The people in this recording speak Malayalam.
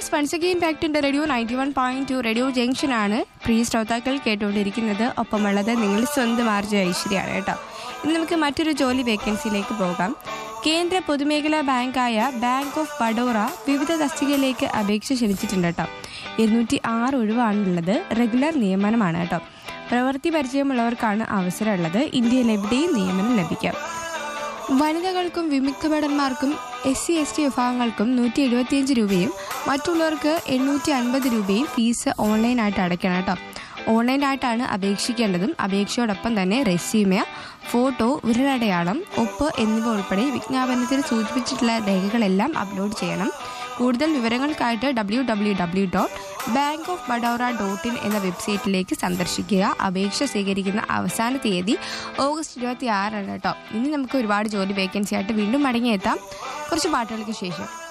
yes once again back to radio ninety one point two radio junction ആണ് പ്രിയ ശ്രോതാക്കൾ കേട്ടുകൊണ്ടിരിക്കുന്നത് ഒപ്പമുള്ളത് നിങ്ങൾ സ്വന്തം ആർജ ഐശ്വര്യാണ് കേട്ടോ ഇനി നമുക്ക് മറ്റൊരു ജോലി വേക്കൻസിയിലേക്ക് പോകാം കേന്ദ്ര പൊതുമേഖലാ ബാങ്കായ ബാങ്ക് ഓഫ് ബഡോറ വിവിധ തസ്തികയിലേക്ക് അപേക്ഷ ക്ഷണിച്ചിട്ടുണ്ട് കേട്ടോ ഇരുന്നൂറ്റി ആറ് ഒഴിവാണുള്ളത് റെഗുലർ നിയമനമാണ് കേട്ടോ പ്രവൃത്തി പരിചയമുള്ളവർക്കാണ് അവസരമുള്ളത് ഇന്ത്യയിൽ എവിടെയും നിയമനം ലഭിക്കാം വനിതകൾക്കും വിമുക്ത ഭടന്മാർക്കും എസ് സി എസ് ടി വിഭാഗങ്ങൾക്കും നൂറ്റി എഴുപത്തിയഞ്ച് രൂപയും മറ്റുള്ളവർക്ക് എണ്ണൂറ്റി അൻപത് രൂപയും ഫീസ് ഓൺലൈനായിട്ട് അടയ്ക്കണം കേട്ടോ ഓൺലൈനായിട്ടാണ് അപേക്ഷിക്കേണ്ടതും അപേക്ഷയോടൊപ്പം തന്നെ റെസ്യൂമ ഫോട്ടോ വിരലടയാളം ഒപ്പ് എന്നിവ ഉൾപ്പെടെ വിജ്ഞാപനത്തിൽ സൂചിപ്പിച്ചിട്ടുള്ള രേഖകളെല്ലാം അപ്ലോഡ് ചെയ്യണം കൂടുതൽ വിവരങ്ങൾക്കായിട്ട് W W W dot bank of ബഡോറ ഡോട്ട് ഇൻ എന്ന വെബ്സൈറ്റിലേക്ക് സന്ദർശിക്കുക അപേക്ഷ സ്വീകരിക്കുന്ന അവസാന തീയതി ഓഗസ്റ്റ് ഇരുപത്തി ആറാണ് കേട്ടോ ഇനി നമുക്ക് ഒരുപാട് ജോലി വേക്കൻസി ആയിട്ട് വീണ്ടും മടങ്ങിയെത്താം കുറച്ച് പാട്ടുകൾക്ക് ശേഷം